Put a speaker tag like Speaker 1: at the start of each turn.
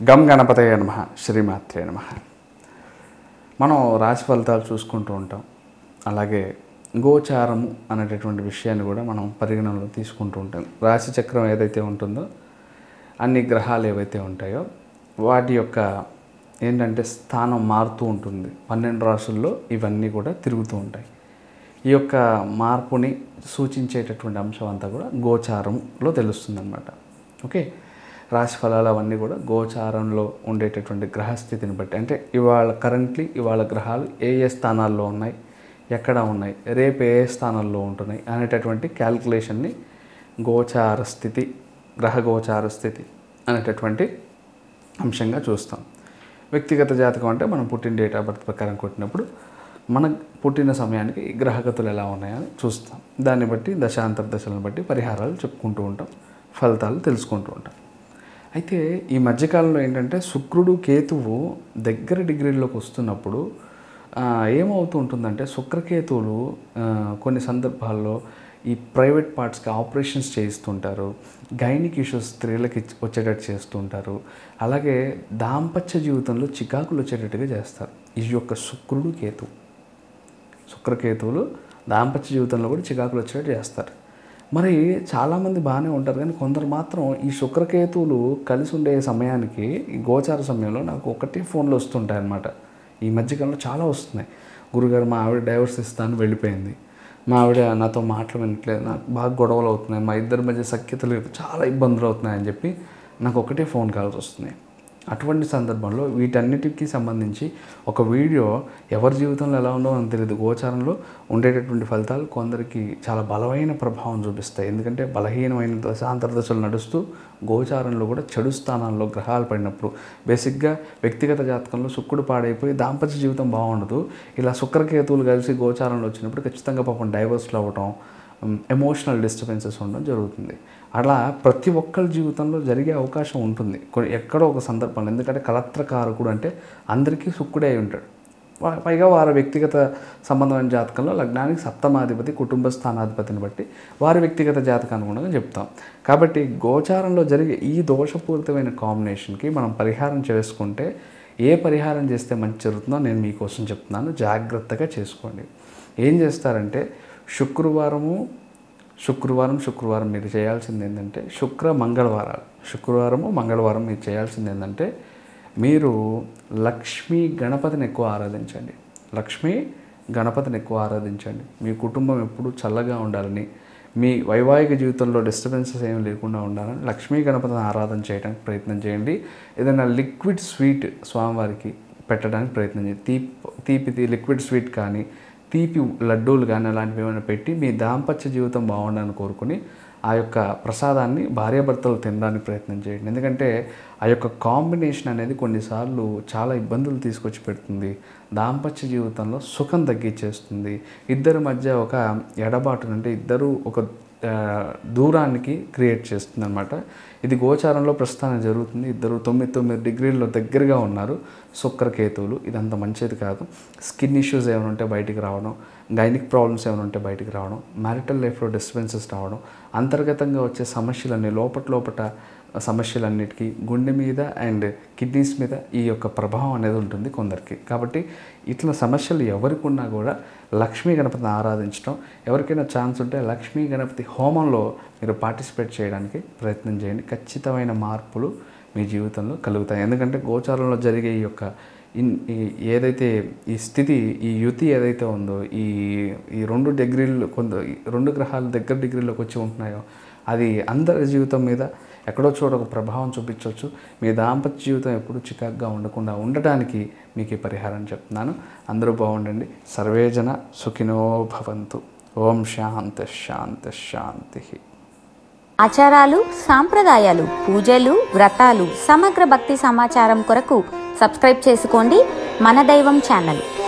Speaker 1: గం గణపతయ నమ శ్రీమాత్రే నమ మనం రాశి ఫలితాలు చూసుకుంటూ ఉంటాం అలాగే గోచారము అనేటటువంటి విషయాన్ని కూడా మనం పరిగణనలో తీసుకుంటూ ఉంటాం రాశి చక్రం ఏదైతే ఉంటుందో అన్ని గ్రహాలు ఏవైతే ఉంటాయో వాటి యొక్క ఏంటంటే స్థానం మారుతూ ఉంటుంది పన్నెండు రాసుల్లో ఇవన్నీ కూడా తిరుగుతూ ఉంటాయి ఈ యొక్క మార్పుని సూచించేటటువంటి అంశం అంతా కూడా గోచారంలో తెలుస్తుంది అనమాట ఓకే రాశి ఫలాలు అవన్నీ కూడా గోచారంలో ఉండేటటువంటి గ్రహస్థితిని బట్టి అంటే ఇవాళ కరెంట్లీ ఇవాళ గ్రహాలు ఏ ఏ స్థానాల్లో ఉన్నాయి ఎక్కడ ఉన్నాయి రేపు ఏ ఏ స్థానాల్లో ఉంటున్నాయి అనేటటువంటి క్యాల్కులేషన్ని గోచార స్థితి గ్రహ గోచార స్థితి అనేటటువంటి అంశంగా చూస్తాం వ్యక్తిగత జాతకం అంటే మనం పుట్టిన డేట్ ఆఫ్ బర్త్ ప్రకారం కొట్టినప్పుడు మన పుట్టిన సమయానికి ఈ గ్రహగతులు ఎలా ఉన్నాయని చూస్తాం దాన్ని బట్టి దశాంతర దశలను బట్టి పరిహారాలు చెప్పుకుంటూ ఉంటాం ఫలితాలు తెలుసుకుంటూ ఉంటాం అయితే ఈ మధ్యకాలంలో ఏంటంటే శుక్రుడు కేతువు దగ్గర డిగ్రీల్లోకి వస్తున్నప్పుడు ఆ, ఏమవుతూ ఉంటుందంటే శుక్రకేతువులు ఆ, కొన్ని సందర్భాల్లో ఈ ప్రైవేట్ పార్ట్స్కి ఆపరేషన్స్ చేయిస్తుంటారు గైనిక్ ఇష్యూస్ స్త్రీలకి ఇచ్- వచ్చేటట్టు చేస్తుంటారు అలాగే దాంపత్య జీవితంలో చికాకులు వచ్చేటట్టుగా చేస్తారు ఈ యొక్క శుక్రుడు కేతు శుక్రకేతువులు దాంపత్య జీవితంలో కూడా చికాకులు వచ్చేటట్టు చేస్తారు మరి చాలామంది బాగానే ఉంటారు కానీ కొందరు మాత్రం ఈ శుక్రకేతువులు కలిసి ఉండే సమయానికి ఈ గోచార సమయంలో నాకు ఒకటే ఫోన్లు వస్తుంటాయి అన్నమాట ఈ మధ్యకాలంలో చాలా వస్తున్నాయి గురుగారు మా ఆవిడ డైవర్స్ ఇస్తాను వెళ్ళిపోయింది మా ఆవిడ నాతో మాటలు వినట్లేదు నాకు బాగా గొడవలు అవుతున్నాయి మా ఇద్దరి మధ్య సఖ్యత లేదు చాలా ఇబ్బందులు అవుతున్నాయని చెప్పి నాకు ఒకటే ఫోన్ కాల్స్ వస్తున్నాయి అటువంటి సందర్భంలో వీటన్నిటికీ సంబంధించి ఒక వీడియో ఎవరి జీవితంలో ఎలా ఉందో అని తెలియదు గోచారంలో ఉండేటటువంటి ఫలితాలు కొందరికి చాలా బలమైన ప్రభావం చూపిస్తాయి ఎందుకంటే బలహీనమైన దశాంతర దశలు నడుస్తూ గోచారంలో కూడా చెడు స్థానాల్లో గ్రహాలు పడినప్పుడు బేసిక్గా వ్యక్తిగత జాతకంలో శుక్రుడు పాడైపోయి దాంపత్య జీవితం బాగుండదు ఇలా శుక్రకేతువులు కలిసి గోచారంలో వచ్చినప్పుడు ఖచ్చితంగా పాపం డైవర్స్లు అవ్వటం ఎమోషనల్ డిస్టర్బెన్సెస్ ఉండడం జరుగుతుంది అలా ప్రతి ఒక్కరి జీవితంలో జరిగే అవకాశం ఉంటుంది కొన్ని ఎక్కడో ఒక సందర్భంలో ఎందుకంటే కలత్రకారకుడు అంటే అందరికీ శుక్రుడే అయి ఉంటాడు వా- పైగా వారి వ్యక్తిగత సంబంధమైన జాతకంలో లగ్నానికి సప్తమాధిపతి కుటుంబ స్థానాధిపతిని బట్టి వారి వ్యక్తిగత జాతకం అనుగుణంగా చెప్తాం కాబట్టి గోచారంలో జరిగే ఈ దోషపూరితమైన కాంబినేషన్కి మనం పరిహారం చేసుకుంటే ఏ పరిహారం చేస్తే మంచి జరుగుతుందో నేను మీకోసం చెప్తున్నాను జాగ్రత్తగా చేసుకోండి ఏం చేస్తారంటే శుక్రవారము శుక్రవారం శుక్రవారం మీరు చేయాల్సింది ఏంటంటే శుక్ర మంగళవారాలు శుక్రవారము మంగళవారం మీరు చేయాల్సింది ఏంటంటే మీరు లక్ష్మీ గణపతిని ఎక్కువ ఆరాధించండి లక్ష్మీ గణపతిని ఎక్కువ ఆరాధించండి మీ కుటుంబం ఎప్పుడూ చల్లగా ఉండాలని మీ వైవాహిక జీవితంలో డిస్టర్బెన్సెస్ ఏమి లేకుండా ఉండాలని లక్ష్మీ గణపతిని ఆరాధన చేయడానికి ప్రయత్నం చేయండి ఏదైనా లిక్విడ్ స్వీట్ స్వామివారికి పెట్టడానికి ప్రయత్నం చేయండి తీపి తీపి లిక్విడ్ స్వీట్ కానీ తీపి లడ్డూలు కానీ అలాంటివి ఏమైనా పెట్టి మీ దాంపత్య జీవితం బాగుండాలని కోరుకుని ఆ యొక్క ప్రసాదాన్ని భార్యాభర్తలు తినడానికి ప్రయత్నం చేయండి ఎందుకంటే ఆ యొక్క కాంబినేషన్ అనేది కొన్నిసార్లు చాలా ఇబ్బందులు తీసుకొచ్చి పెడుతుంది దాంపత్య జీవితంలో సుఖం తగ్గించేస్తుంది ఇద్దరి మధ్య ఒక ఎడబాటు అంటే ఇద్దరు ఒక ఆ, దూరానికి క్రియేట్ చేస్తుంది అనమాట ఇది గోచారంలో ప్రస్తుతానికి జరుగుతుంది ఇద్దరు తొమ్మిది తొమ్మిది డిగ్రీల్లో దగ్గరగా ఉన్నారు శుక్రకేతువులు ఇదంత మంచిది కాదు స్కిన్ ఇష్యూస్ ఏమైనా ఉంటే బయటికి రావడం గైనిక్ ప్రాబ్లమ్స్ ఏమైనా ఉంటే బయటికి రావడం మ్యారిటల్ లైఫ్లో డిస్టర్బెన్సెస్ రావడం అంతర్గతంగా వచ్చే సమస్యలన్నీ లోపట లోపట సమస్యలన్నిటికీ గుండె మీద అండ్ కిడ్నీస్ మీద ఈ యొక్క ప్రభావం అనేది ఉంటుంది కొందరికి కాబట్టి ఇట్లా సమస్యలు ఎవరికి ఉన్నా కూడా లక్ష్మీ గణపతిని ఆరాధించడం ఎవరికైనా ఛాన్స్ ఉంటే లక్ష్మీ గణపతి హోమంలో మీరు పార్టిసిపేట్ చేయడానికి ప్రయత్నం చేయండి ఖచ్చితమైన మార్పులు మీ జీవితంలో కలుగుతాయి ఎందుకంటే గోచారంలో జరిగే ఈ యొక్క ఇన్ ఈ- ఏదైతే ఈ స్థితి ఈ యుతి ఏదైతే ఉందో ఈ ఈ రెండు డిగ్రీలు కొంత ఈ రెండు గ్రహాలు దగ్గర డిగ్రీలోకి వచ్చి ఉంటున్నాయో అది అందరి జీవితం మీద ఎక్కడో చోట ఒక ప్రభావం చూపించవచ్చు మీ దాంపత్య జీవితం ఎప్పుడు చికాగ్గా ఉండకుండా ఉండటానికి మీకు ఈ పరిహారం చెప్తున్నాను అందరూ బాగుండండి సర్వేజన సుఖినో భవంతు ఓం శాంతి శాంతి శాంతి
Speaker 2: ఆచారాలు సాంప్రదాయాలు పూజలు వ్రతాలు సమగ్ర భక్తి సమాచారం కొరకు సబ్స్క్రైబ్ చేసుకోండి మన దైవం ఛానల్